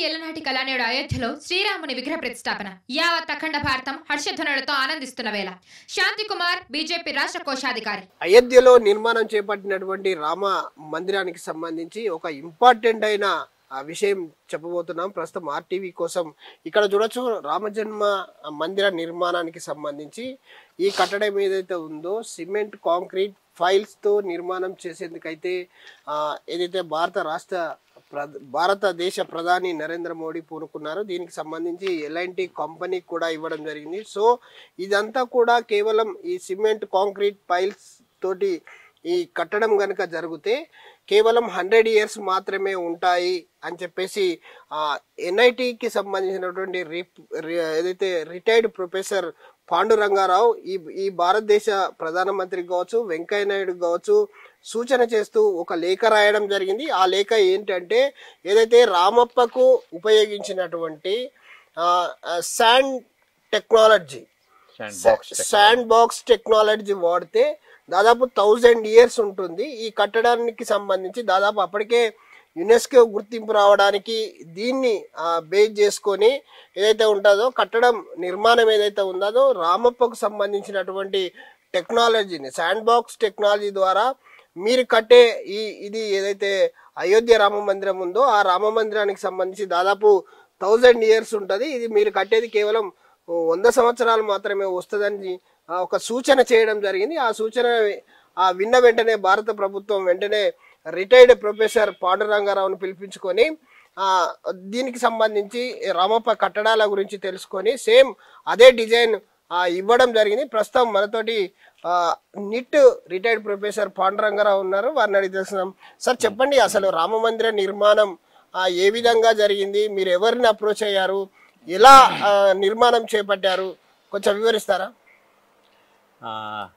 ఏళ్ల నాటి కళానేడు అయోధ్యలో శ్రీరాముని విగ్రహ ప్రతిష్టాపన యావత్ అఖండ భారతం హర్షధ్వనులతో ఆనందిస్తున్న వేళ శాంతి కుమార్ బీజేపీ రాష్ట్ర కోశాధికారి అయోధ్యలో నిర్మాణం చేపట్టినటువంటి రామ మందిరానికి సంబంధించి ఒక ఇంపార్టెంట్ అయిన ఆ విషయం చెప్పబోతున్నాం ప్రస్తుతం ఆర్టీవీ కోసం ఇక్కడ చూడొచ్చు రామజన్మ మందిర నిర్మాణానికి సంబంధించి ఈ కట్టడం ఏదైతే ఉందో సిమెంట్ కాంక్రీట్ ఫైల్స్ తో నిర్మాణం చేసేందుకైతే ఆ, ఏదైతే భారత రాష్ట్ర ప్ర- భారతదేశ ప్రధాని నరేంద్ర మోడీ పూనుకున్నారు దీనికి సంబంధించి ఎలాంటి కంపెనీకి కూడా ఇవ్వడం జరిగింది సో ఇదంతా కూడా కేవలం ఈ సిమెంట్ కాంక్రీట్ పైల్స్ తోటి ఈ కట్టడం కనుక జరిగితే కేవలం హండ్రెడ్ ఇయర్స్ మాత్రమే ఉంటాయి అని చెప్పేసి ఎన్ఐటికి సంబంధించినటువంటి రి- రి- ఏదైతే రిటైర్డ్ ప్రొఫెసర్ పాండురంగారావు ఈ ఈ భారతదేశ ప్రధానమంత్రి కావచ్చు వెంకయ్య నాయుడు కావచ్చు సూచన చేస్తూ ఒక లేఖ రాయడం జరిగింది ఆ లేఖ ఏంటంటే ఏదైతే రామప్పకు ఉపయోగించినటువంటి sand technology sand box sand box technology వాడితే దాదాపు థౌజండ్ ఇయర్స్ ఉంటుంది ఈ కట్టడానికి సంబంధించి దాదాపు అప్పటికే యునెస్కో గుర్తింపు రావడానికి దీన్ని బేస్ చేసుకొని ఏదైతే ఉంటుందో కట్టడం నిర్మాణం ఏదైతే ఉందో రామప్పకు సంబంధించినటువంటి టెక్నాలజీని శాండ్ బాక్స్ టెక్నాలజీ ద్వారా మీరు కట్టే ఈ ఇది ఏదైతే అయోధ్య రామ మందిరం ఉందో ఆ రామ మందిరానికి సంబంధించి దాదాపు థౌజండ్ ఇయర్స్ ఉంటుంది ఇది మీరు కట్టేది కేవలం వంద సంవత్సరాలు మాత్రమే వస్తుందని ఆ, ఒక సూచన చేయడం జరిగింది ఆ సూచన ఆ విన్న వెంటనే భారత ప్రభుత్వం వెంటనే రిటైర్డ్ ప్రొఫెసర్ పాండురంగారావును పిలిపించుకొని ఆ, దీనికి సంబంధించి రామప్ప కట్టడాల గురించి తెలుసుకొని సేమ్ అదే డిజైన్ ఆ, ఇవ్వడం జరిగింది ప్రస్తుతం మనతోటి ఆ, నిట్ రిటైర్డ్ ప్రొఫెసర్ పాండురంగారావు ఉన్నారు వారిని అడిగి తెలుసుకుందాం సార్ చెప్పండి అసలు రామ మందిర నిర్మాణం ఆ, ఏ విధంగా జరిగింది మీరు ఎవరిని అప్రోచ్ అయ్యారు ఎలా ఆ, నిర్మాణం చేపట్టారు కొంచెం వివరిస్తారా ఆ,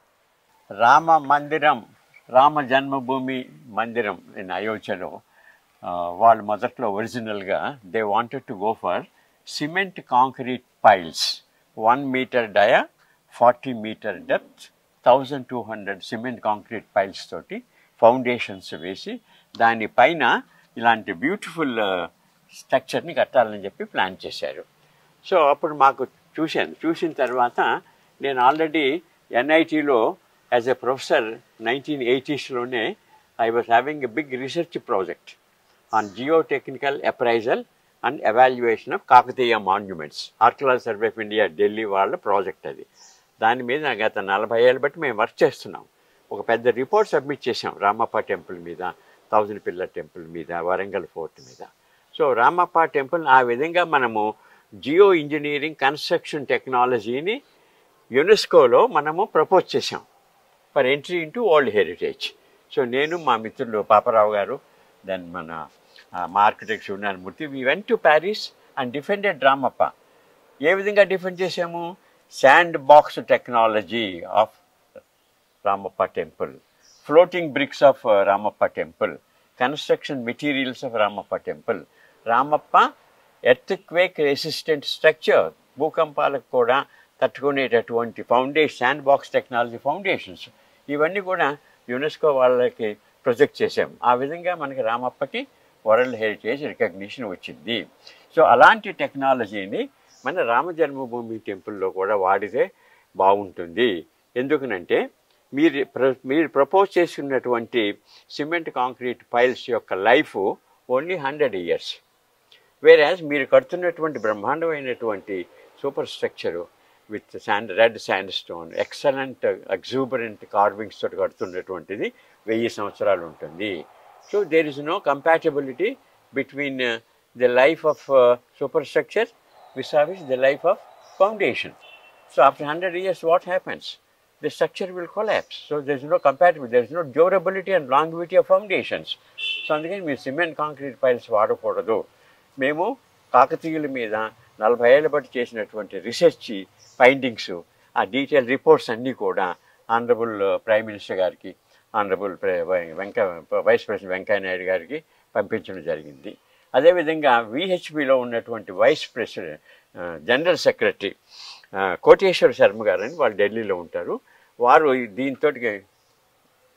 రామ మందిరం రామ జన్మభూమి మందిరం ఇన్ అయోధ్యలో ఆ, వాళ్ళు మొదట్లో ఒరిజినల్గా they wanted to go for cement concrete piles one metre dia forty metre depth thousand two hundred cement concrete piles తోటి ఫౌండేషన్స్ వేసి దానిపైన ఇలాంటి బ్యూటిఫుల్ స్ట్రక్చర్ని కట్టాలని చెప్పి ప్లాన్ చేశారు సో అప్పుడు మాకు చూశాను చూసిన తర్వాత నేను ఆల్రెడీ ఎన్ఐటీలో యాజ్ ఎ ప్రొఫెసర్ నైన్టీన్ ఎయిటీస్లోనే I was having a big research project on geotechnical appraisal and evaluation of Kakatiya monuments archaeological survey of India Delhi వాళ్ళ ప్రాజెక్ట్ అది దాని మీద గత నలభై ఏళ్ళు బట్టి మేము వర్క్ చేస్తున్నాం ఒక పెద్ద రిపోర్ట్ సబ్మిట్ చేసాం రామప్ప టెంపుల్ మీద థౌజండ్ పిల్లర్ టెంపుల్ మీద వరంగల్ ఫోర్ట్ మీద సో రామప్ప టెంపుల్ ఆ విధంగా మనము జియో ఇంజనీరింగ్ కన్స్ట్రక్షన్ టెక్నాలజీని యునెస్కోలో మనము ప్రపోజ్ చేసాం for entry into world heritage so నేను మా మిత్రులు పాపరావు గారు దెన్ మన ఆ, మా architect Murthy we went to Paris and defended Ramappa ఏ విధంగా డిఫెండ్ చేసాము sand box technology of Ramappa temple floating bricks of Ramappa temple construction materials of Ramappa temple Ramappa earthquake resistant structure భూకంపాలకు కూడా తట్టుకునేటటువంటి foundation sand box technology foundations ఇవన్నీ కూడా యునెస్కో వాళ్ళకి project చేసాం ఆ విధంగా మనకి రామప్పకి వరల్డ్ హెరిటేజ్ రికగ్నిషన్ వచ్చింది సో అలాంటి టెక్నాలజీని మన రామ జన్మభూమి టెంపుల్లో కూడా వాడితే బాగుంటుంది ఎందుకనంటే మీరు ప్ర- మీరు ప్రపోజ్ చేసుకున్నటువంటి సిమెంట్ కాంక్రీట్ పైల్స్ యొక్క life only hundred years whereas మీరు కడుతున్నటువంటి బ్రహ్మాండమైనటువంటి superstructure with sand red sandstone excellent exuberant carvings తోటి కడుతున్నటువంటిది వెయ్యి సంవత్సరాలు ఉంటుంది so there is no compatibility between the life of superstructure vis-a-vis the life of foundation so after hundred years what happens the structure will collapse. So there's no compatibility, there's no durability and longevity of foundations. So అందుకని మీరు cement concrete piles వాడకూడదు మేము కాకతీయుల మీద నలభై ఏళ్ళ బట్టి చేసినటువంటి రీసెర్చ్ ఫైండింగ్స్ ఆ డీటెయిల్ రిపోర్ట్స్ అన్నీ కూడా ఆనరబుల్ ప్రైమ్ మినిస్టర్ గారికి ఆనరబుల్ వెంక వైస్ ప్రెసిడెంట్ వెంకయ్య నాయుడు గారికి పంపించడం జరిగింది అదేవిధంగా విహెచ్పిలో ఉన్నటువంటి vice president general secretary Koteswara Sharma garu అని వాళ్ళు ఢిల్లీలో ఉంటారు వారు దీంతో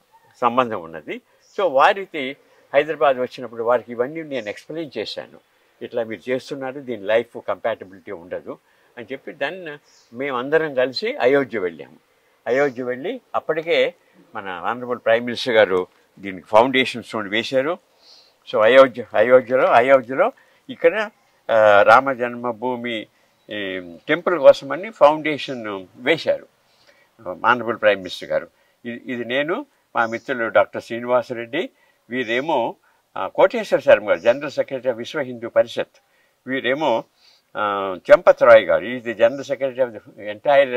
సంబంధం ఉన్నది సో వారికి హైదరాబాద్ వచ్చినప్పుడు వారికి ఇవన్నీ నేను ఎక్స్ప్లెయిన్ చేశాను ఇట్లా మీరు చేస్తున్నారు దీని లైఫ్ కంపాటబిలిటీ ఉండదు అని చెప్పి దెన్ మేమందరం కలిసి అయోధ్య వెళ్ళాము అయోధ్య వెళ్ళి అప్పటికే మన ఆనరబుల్ ప్రైమ్ మినిస్టర్ గారు దీనికి ఫౌండేషన్ స్టోన్ వేశారు సో అయోధ్య అయోధ్యలో అయోధ్యలో ఇక్కడ ఆ, రామ జన్మభూమి ఈ, టెంపుల్ కోసమని ఫౌండేషన్ వేశారు ఆనరబుల్ ప్రైమ్ మినిస్టర్ గారు ఇది ఇది నేను మా మిత్రులు డాక్టర్ శ్రీనివాసరెడ్డి వీరేమో ఆ, కోటేశ్వర శర్మ గారు జనరల్ సెక్రటరీ ఆఫ్ విశ్వ హిందూ పరిషత్ వీరేమో ఆ, Champat Rai garu is the general secretary of the entire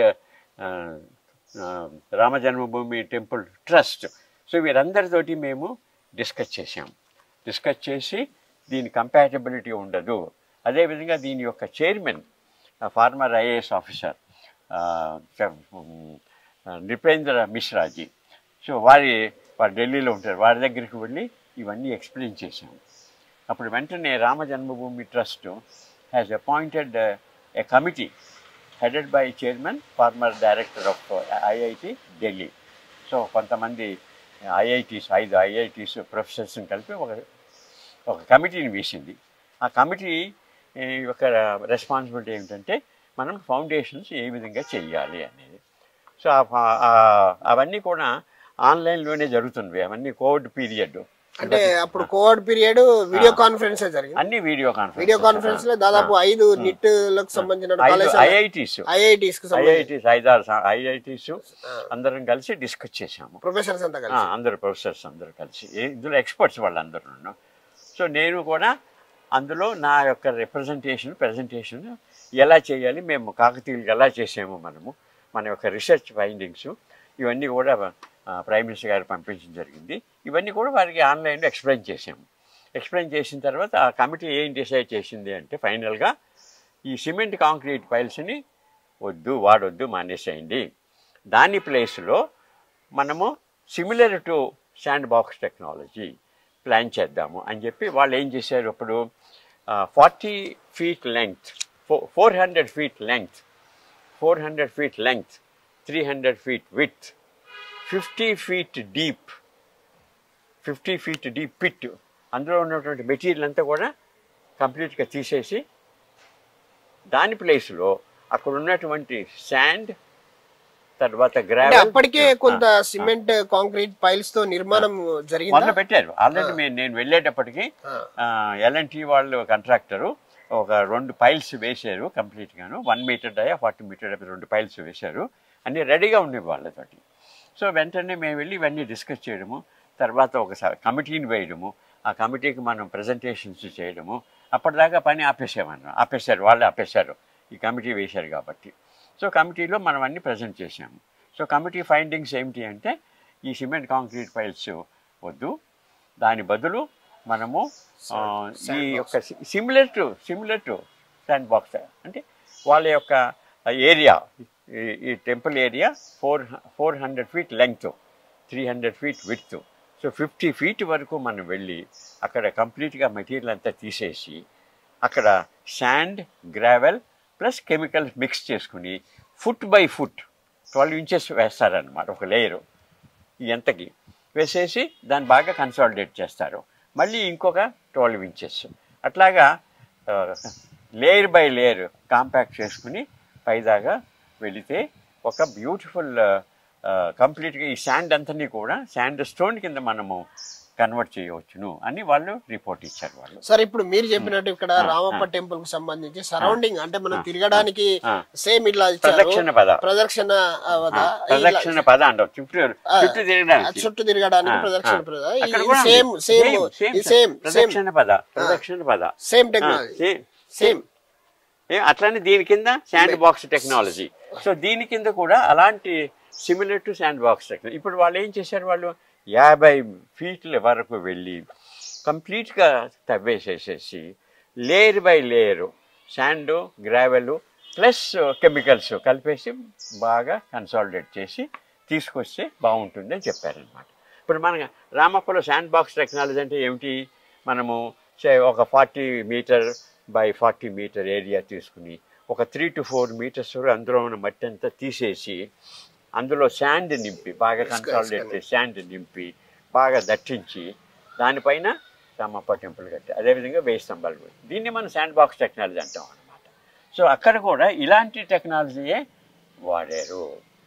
Rama Janmabhoomi temple trust so వీరందరితోటి మేము డిస్కస్ చేసాం డిస్కస్ చేసి దీని కంపాటబిలిటీ ఉండదు అదేవిధంగా దీని యొక్క chairman former IAS officer Nripendra Mishraji so వారి వారు ఢిల్లీలో ఉంటారు వారి దగ్గరికి వెళ్ళి ఇవన్నీ ఎక్స్ప్లెయిన్ చేశాం అప్పుడు వెంటనే Rama Janmabhoomi trust has appointed a committee headed by chairman former director of IIT Delhi so కొంతమంది ఐఐటీస్ ఐదు ఐఐటీస్ ప్రొఫెసర్స్ని కలిపి ఒక ఒక కమిటీని వేసింది ఆ కమిటీ ఈ, యొక్క రెస్పాన్సిబిలిటీ ఏమిటంటే మనం ఫౌండేషన్స్ ఏ విధంగా చేయాలి అనేది సో ఆ ఫా- ఆ- అవన్నీ కూడా ఆన్లైన్లోనే జరుగుతుంది అవన్నీ కోవిడ్ పీరియడ్ అంటే అప్పుడు కోవిడ్ పీరియడ్ వీడియో కాన్ఫరెన్స్ జరిగింది అన్ని వీడియో కాన్ఫరెన్స్ వీడియో కాన్ఫరెన్స్ లో దాదాపు ఐదు నిట్ లకు సంబంధించిన కళాశాల ఐఐటీస్ ఐఐటీస్ కు సంబంధించి ఐఐటీస్ ఐదారు ఐఐటీస్ అందరం కలిసి డిస్కస్ చేశాము ప్రొఫెసర్స్ అంతా ఆ, కలిసి అందరు ప్రొఫెసర్స్ అందరు కలిసి ఏ- ఇందులో ఎక్స్పర్ట్స్ వాళ్ళందరూ సో నేను కూడా అందులో నా యొక్క రిప్రజెంటేషన్ ప్రజెంటేషన్ ఎలా చేయాలి మేము కాకతీయులకు ఎలా చేసాము మనము మన యొక్క రీసెర్చ్ ఫైండింగ్స్ ఇవన్నీ కూడా ఆ, ప్రైమ్ మినిస్టర్ గారు పంపించడం జరిగింది ఇవన్నీ కూడా వారికి ఆన్లైన్లో ఎక్స్ప్లెయిన్ చేసాము ఎక్స్ప్లెయిన్ చేసిన తర్వాత ఆ కమిటీ ఏం డిసైడ్ చేసింది అంటే ఫైనల్గా ఈ సిమెంట్ కాంక్రీట్ పైల్స్ని వద్దు వాడొద్దు మానేసేయండి దాని ప్లేస్లో మనము similar to sand box technology plan చేద్దాము అని చెప్పి వాళ్ళు ఏం చేశారు అప్పుడు forty feet length four hundred feet length four hundred feet length three hundred feet with fifty feet deep fifty feet deep pit అందులో ఉన్నటువంటి మెటీరియల్ అంతా కూడా కంప్లీట్గా తీసేసి దాని ప్లేస్లో అక్కడ ఉన్నటువంటి శాండ్ తర్వాత అంటే గ్రావెల్ అప్పటికే కొంత సిమెంట్ కాంక్రీట్ పైల్స్ తో నిర్మాణం జరిగిందా మొదలు పెట్టారు ఆల్రెడీ మేము నేను వెళ్ళేటప్పటికి ఎల్ఎన్టీ వాళ్ళు కాంట్రాక్టరు ఒక రెండు పైల్స్ వేశారు కంప్లీట్గాను one metre dia forty metre dia రెండు పైల్స్ వేశారు అన్నీ రెడీగా ఉండేవి వాళ్ళతోటి సో వెంటనే మేము వెళ్ళి ఇవన్నీ డిస్కస్ చేయడము తర్వాత ఒకసారి కమిటీని వేయడము ఆ కమిటీకి మనం ప్రజెంటేషన్స్ చేయడము అప్పటిదాకా పని ఆపేసామన్నా ఆపేశారు వాళ్ళే ఆపేశారు ఈ కమిటీ వేశారు కాబట్టి సో కమిటీలో మనం అన్ని ప్రజెంట్ చేసాము సో కమిటీ ఫైండింగ్స్ ఏమిటి అంటే ఈ సిమెంట్ కాంక్రీట్ పైల్స్ వద్దు దాని బదులు మనము ఆ, ఈ యొక్క similar to similar to sand box అంటే వాళ్ళ యొక్క ఏరియా ఈ temple area four four hundred feet length three hundred feet width so fifty feet వరకు మనం వెళ్ళి అక్కడ కంప్లీట్గా మెటీరియల్ అంతా తీసేసి అక్కడ sand gravel plus chemicals mix చేసుకుని foot by foot twelve inches వేస్తారనమాట ఒక లేయరు ఎంతకి వేసేసి దాన్ని బాగా కన్సాలిడేట్ చేస్తారు మళ్ళీ ఇంకొక ట్వెల్వ్ ఇంచెస్ అట్లాగా లేయర్ బై లేయర్ కాంపాక్ట్ చేసుకుని పైదాగా వెళితే ఒక బ్యూటిఫుల్ కంప్లీట్గా ఈ శాండ్ అంతని కూడా శాండ్ స్టోన్ కింద మనము కన్వర్ట్ చేయవచ్చును అని వాళ్ళు రిపోర్ట్ ఇచ్చారు వాళ్ళు సార్ ఇప్పుడు మీరు చెప్పినట్టు ఇక్కడ రామప్ప టెంపుల్ కు సంబంధించి సరౌండింగ్ అంటే మనం తిరగడానికి ఆ. సేమ్ ఇట్లా ఇచ్చారు ప్రదక్షిణ పద. ప్రదక్షిణ ఆ, వద. ప్రదక్షిణ పద అంటారు చుట్టూ చుట్టూ ఆ, తిరగడానికి చుట్టూ తిరగడానికి ఆ, ప్రదక్షిణ ఆ. పద. అక్కడ ఇది కూడా ఉంది. సేమ్ సేమ్ Same, same, ఇది సేమ్ సేమ్ ప్రదక్షిణ పద ప్రదక్షిణ పద సేమ్ టెక్నాలజీ సేమ్ సేమ్ ఏ, అట్లానే దీని కింద శాండ్ బాక్స్ టెక్నాలజీ సో దీని కింద కూడా అలాంటి similar to sand box technology ఇప్పుడు వాళ్ళు ఏం చేశారు వాళ్ళు యాభై ఫీట్ల వరకు వెళ్ళి కంప్లీట్గా తవ్వేసేసేసి layer by layer sand gravel plus chemicals కలిపేసి బాగా కన్సాలిడేట్ చేసి తీసుకొస్తే బాగుంటుంది అని చెప్పారనమాట ఇప్పుడు మన రామప్పలో శాండ్ బాక్స్ టెక్నాలజీ అంటే ఏమిటి మనము సే ఒక forty metre by forty metre area తీసుకుని ఒక త్రీ టు ఫోర్ మీటర్స్ అందులో ఉన్న మట్టి అంతా తీసేసి అందులో శాండ్ నింపి బాగా కన్సాలిడేట్ శాండ్ నింపి బాగా దట్టించి దానిపైన రామప్ప టెంపుల్ కట్టారు అదేవిధంగా వెయ్యి స్తంభాలు కూడా. దీన్ని మనం శాండ్ బాక్స్ టెక్నాలజీ అంటాం అనమాట సో అక్కడ కూడా ఇలాంటి టెక్నాలజీయే వాడారు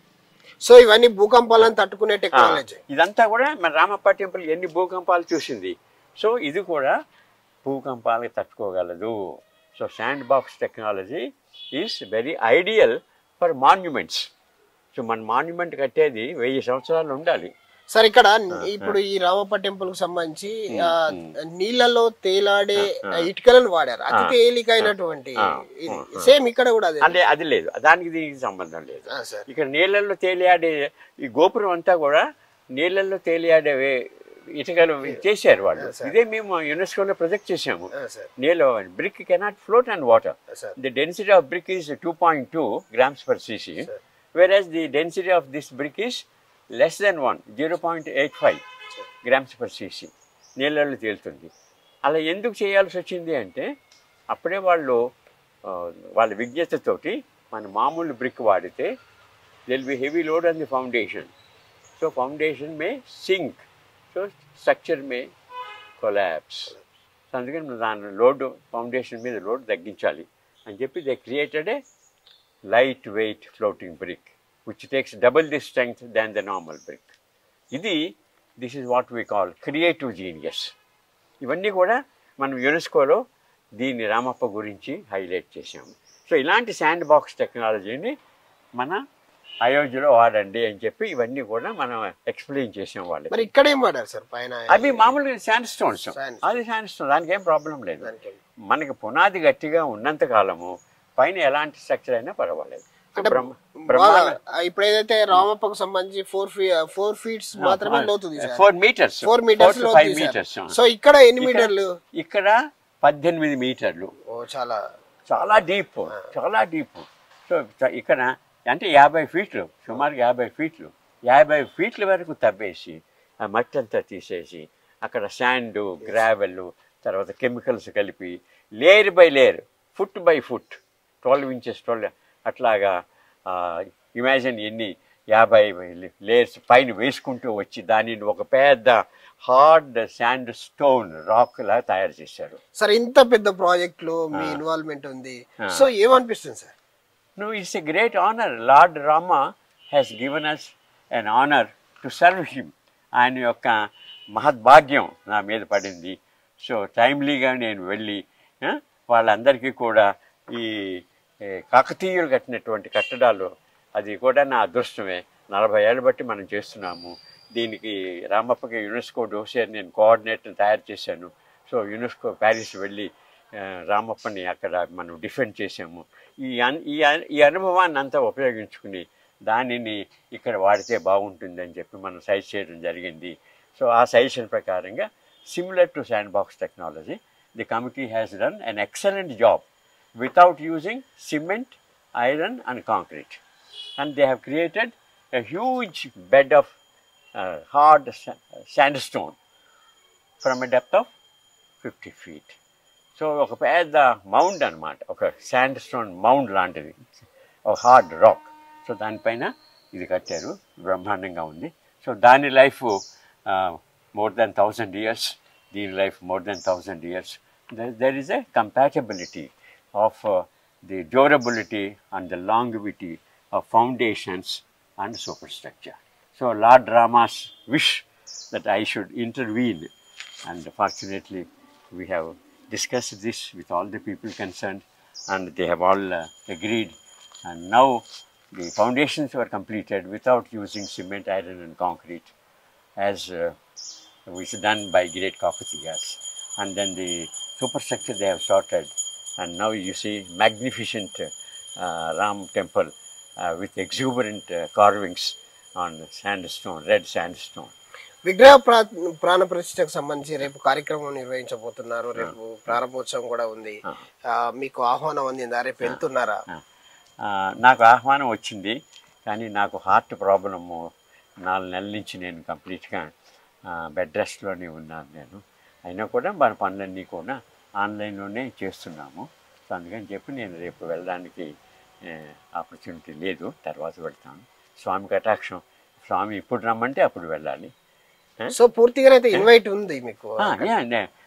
సో ఇవన్నీ భూకంపాలను తట్టుకునే టెక్నాలజీ ఇదంతా కూడా మన రామప్ప టెంపుల్ ఎన్ని భూకంపాలు చూసింది సో ఇది కూడా భూకంపాలకు తట్టుకోగలదు so sand box technology is very ideal for monuments so మన మాన్యుమెంట్ కట్టేది వెయ్యి సంవత్సరాలు ఉండాలి సార్ ఇక్కడ ఇప్పుడు ఈ రామప్ప టెంపుల్ కు సంబంధించి ఆ, నీళ్ళలో తేలాడే ఇటుకలను వాడారు అతి తేలికైనటువంటి సేమ్ ఇక్కడ కూడా అదే అంటే అది లేదు దానికి దీనికి సంబంధం లేదు ఆ, సార్ ఇక్కడ నీళ్ళల్లో తేలియాడే ఈ గోపురం అంతా కూడా నీళ్ళల్లో తేలియాడే ఇటుకలు చేశారు వాళ్ళు ఇదే మేము యునెస్కోలో ప్రొజెక్ట్ చేసాము ఆ, సార్ నీళ్ళు brick cannot float and water sir the density of brick is 2.2 grams per cc, whereas the density of this brick is less than 1, 0.85 grams per cc. నీళ్ళల్లో తేలుతుంది అలా ఎందుకు చేయాల్సి వచ్చింది అంటే అప్పుడే వాళ్ళు ఆ, వాళ్ళ విజ్ఞతతోటి మన మామూలు బ్రిక్ వాడితే they'll be heavy load on the foundation so foundation may sink so structure may collapse so అందుకని దాని లోడ్ ఫౌండేషన్ మీద లోడ్ తగ్గించాలి అని చెప్పి they created a lightweight floating brick which takes double the strength than the normal brick ఇది this is what we call creative genius ఇవన్నీ కూడా మనం యునెస్కోలో దీన్ని రామప్ప గురించి హైలైట్ చేసాము సో ఇలాంటి శాండ్ బాక్స్ టెక్నాలజీని మన అయోధ్యలో వాడండి అని చెప్పి ఇవన్నీ కూడా మనం ఎక్స్ప్లెయిన్ చేసాం వాళ్ళకి మరి ఇక్కడ ఏం వాడారు సార్ పైన అవి మామూలుగా శాండ్ స్టోన్స్ Sand అది శాండ్ స్టోన్ దానికి ఏం ప్రాబ్లం లేదు దానికి మనకి పునాది గట్టిగా ఉన్నంత కాలము పైన ఎలాంటి స్ట్రక్చర్ అయినా పర్వాలేదు అంటే బ్రహ్మ- బాగా బ్రహ్మాండ ఇప్పుడు ఏదైతే రామప్పకు సంబంధించి ఫోర్ ఫీ ఫోర్ ఫీట్స్ మాత్రమే లోతుంది sir four metres four metres five metres so ఇక్కడ ఎన్ని మీటర్లు ఇక్కడ పద్దెనిమిది మీటర్లు ఓ చాలా చాలా డీప్ చాలా డీప్ సో చ- ఇక్కడ అంటే యాభై ఫీట్లు సుమారు యాభై ఫీట్లు యాభై ఫీట్ల వరకు తవ్వేసి ఆ మట్టి అంతా తీసేసి అక్కడ శాండ్ గ్రావెల్ తర్వాత కెమికల్స్ కలిపి layer by layer foot by foot twelve inches twelve అట్లాగా ఇమాజిన్ ఎన్ని యాభై లేయర్స్ పైన వేసుకుంటూ వచ్చి దానిని ఒక పెద్ద హార్డ్ శాండ్ స్టోన్ రాక్ లాగా తయారు చేశారు సార్ ఇంత పెద్ద ప్రాజెక్ట్ లో మీ ఇన్వాల్వ్మెంట్ ఉంది సో ఏమనిపిస్తుంది sir No, it's a great honor. Lord Rama has given us an honor to serve him. ఆయన యొక్క మహద్భాగ్యం నా మీద పడింది సో టైమ్లీగా నేను వెళ్ళి ఆ, వాళ్ళందరికీ కూడా ఈ ఏ, కాకతీయులు కట్టినటువంటి కట్టడాలు అది కూడా నా అదృష్టమే నలభై ఏళ్ళు బట్టి మనం చేస్తున్నాము దీనికి రామప్పకి యునెస్కో డోసియర్ నేను కోఆర్డినేటర్ తయారు చేశాను సో యునెస్కో ప్యారిస్ వెళ్ళి ఆ, రామప్పని అక్కడ మనం డిఫెండ్ చేసాము ఈ అన్ ఈ అన్- ఈ అనుభవాన్ని అంతా ఉపయోగించుకుని దానిని ఇక్కడ వాడితే బాగుంటుందని చెప్పి మనం సైజ్ చేయడం జరిగింది సో ఆ సజెషన్ ప్రకారంగా similar to sand box technology the committee has done an excellent job without using cement, iron, and concrete. And they have created a huge bed of uh, hard sa- sandstone from a depth of 50 feet. So ఒక పెద్ద mound అనమాట ఒక sand stone mound లాంటిది ఒక hard rock so దానిపైన ఇది కట్టారు బ్రహ్మాండంగా ఉంది సో దాని life more than thousand years దీని life more than thousand years there is a compatibility of the durability and the longevity of foundations and superstructure so Lord Rama's wish that I should intervene. And fortunately, we have discussed this with all the people concerned, and they have all uh, agreed. And now the foundations were completed without using cement, iron, and concrete, as uh, was done by great Kakatiyas. And then the superstructure they have started, and now you see magnificent uh, Ram temple uh, with exuberant uh, carvings on sandstone, red sandstone. విగ్రహ ప్రా ప్రాణ ప్రతిష్టకు సంబంధించి రేపు కార్యక్రమం నిర్వహించబోతున్నారు రేపు ప్రారంభోత్సవం కూడా ఉంది ఆ, మీకు ఆహ్వానం అందిందా రేపు వెళ్తున్నారా ఆ, నాకు ఆహ్వానం వచ్చింది కానీ నాకు హార్ట్ ప్రాబ్లము నాలుగు నెలల నుంచి నేను కంప్లీట్గా బెడ్ రెస్ట్లోనే ఉన్నాను నేను అయినా కూడా మన పనులన్నీ కూడా ఆన్లైన్లోనే చేస్తున్నాము సో అందుకని చెప్పి నేను రేపు వెళ్ళడానికి ఆపర్చునిటీ లేదు తర్వాత వెళ్తాను స్వామి కటాక్షం స్వామి ఇప్పుడు రమ్మంటే అప్పుడు వెళ్ళాలి సో పూర్తిగా అయితే ఇన్వైట్ ఉంది మీకు ఆ, యా, నే-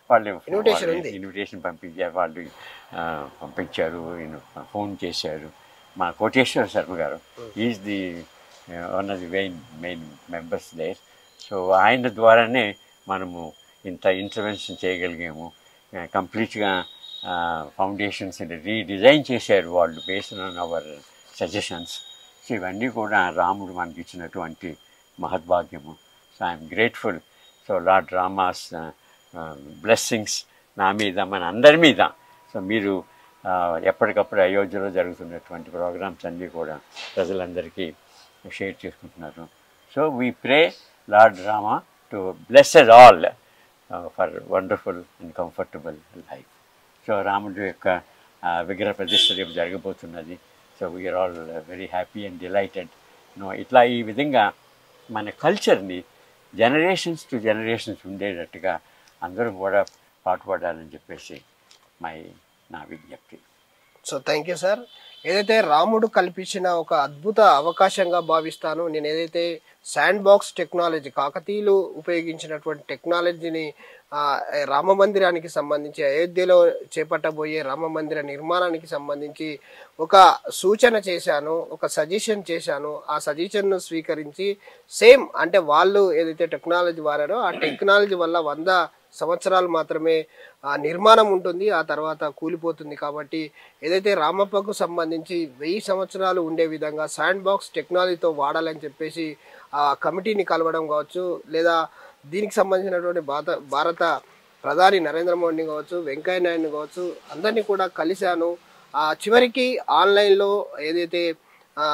వాళ్ళు Invitation ఉంది. ఇన్విటేషన్ పంపించారు వాళ్ళు ఆ, పంపించారు ఈయన ఫోన్ చేశారు మా Koteswara Sharma garu is the one of the main main members there so ఆయన ద్వారానే మనము ఇంత ఇంటర్వెన్షన్ చేయగలిగాము కంప్లీట్గా ఫౌండేషన్స్ రీడిజైన్ చేశారు వాళ్ళు based on our suggestions so ఇవన్నీ కూడా రాముడు మనకి ఇచ్చినటువంటి మహద్భాగ్యము so I'm grateful so Lord Rama's blessings నా మీద మన అందరి మీద సో మీరు ఆ, ఎప్పటికప్పుడు అయోధ్యలో జరుగుతున్నటువంటి ప్రోగ్రామ్స్ అన్నీ కూడా ప్రజలందరికీ షేర్ చేసుకుంటున్నారు so we pray Lord Rama to blessed all for wonderful and comfortable life so రాముడి యొక్క ఆ, విగ్రహ ప్రతిష్ట రేపు జరగబోతున్నది so we are all very happy and delighted నో ఇట్లా ఈ విధంగా మన కల్చర్ని జనరేషన్స్ టు జనరేషన్స్ ఉండేటట్టుగా అందరం కూడా పాటుపడాలని చెప్పేసి మై నా విజ్ఞప్తి సో థ్యాంక్ యూ సార్ ఏదైతే రాముడు కల్పించిన ఒక అద్భుత అవకాశంగా భావిస్తాను నేను ఏదైతే శాండ్ బాక్స్ టెక్నాలజీ కాకతీయులు ఉపయోగించినటువంటి టెక్నాలజీని ఆ, రామ మందిరానికి సంబంధించి అయోధ్యలో చేపట్టబోయే రామ మందిర నిర్మాణానికి సంబంధించి ఒక సూచన చేశాను ఒక సజెషన్ చేశాను ఆ సజెషన్ను స్వీకరించి సేమ్ అంటే వాళ్ళు ఏదైతే టెక్నాలజీ వాడారో ఆ టెక్నాలజీ వల్ల వంద సంవత్సరాలు మాత్రమే ఆ నిర్మాణం ఉంటుంది ఆ తర్వాత కూలిపోతుంది కాబట్టి ఏదైతే రామప్పకు సంబంధించి వెయ్యి సంవత్సరాలు ఉండే విధంగా శాండ్ బాక్స్ టెక్నాలజీతో వాడాలని చెప్పేసి ఆ కమిటీని కలవడం కావచ్చు లేదా దీనికి సంబంధించినటువంటి భారత భారత ప్రధాని నరేంద్ర మోడీని కావచ్చు వెంకయ్య నాయుడుని కావచ్చు అందరినీ కూడా కలిశాను ఆ చివరికి ఆన్లైన్లో ఏదైతే ఆ,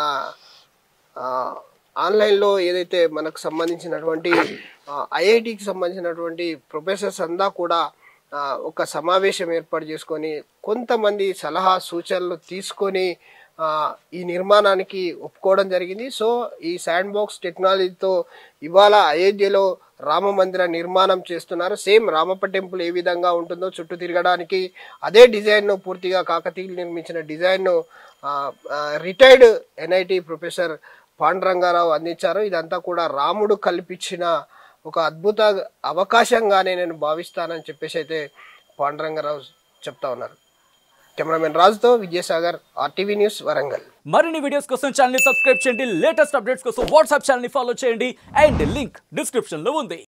ఆ, ఆన్లైన్లో ఏదైతే మనకు సంబంధించినటువంటి ఐఐటికి సంబంధించినటువంటి ప్రొఫెసర్స్ అంతా కూడా ఆ, ఒక సమావేశం ఏర్పాటు చేసుకొని కొంతమంది సలహా సూచనలు తీసుకొని ఆ, ఈ నిర్మాణానికి ఒప్పుకోవడం జరిగింది సో ఈ శాండ్ బాక్స్ టెక్నాలజీతో ఇవాళ అయోధ్యలో రామ మందిర నిర్మాణం చేస్తున్నారు సేమ్ రామప్ప టెంపుల్ ఏ విధంగా ఉంటుందో చుట్టూ తిరగడానికి అదే డిజైన్ను పూర్తిగా కాకతీయులు నిర్మించిన డిజైన్ను రిటైర్డ్ ఎన్ఐటి ప్రొఫెసర్ పాండురంగారావు అందించారు ఇదంతా కూడా రాముడు కల్పించిన ఒక అద్భుత అవకాశంగానే నేను భావిస్తానని చెప్పేసి అయితే పాండురంగారావు చెప్తా ఉన్నారు కెమెరామెన్ రాజుతో విజయసాగర్ ఆర్టీవీ న్యూస్ వరంగల్ మరిన్ని వీడియోస్ కోసం ఛానల్ సబ్స్క్రైబ్ చేయండి లేటెస్ట్ అప్డేట్స్ కోసం వాట్సాప్ ఛానల్ ఫాలో చేయండి అండ్ లింక్ డిస్క్రిప్షన్ లో ఉంది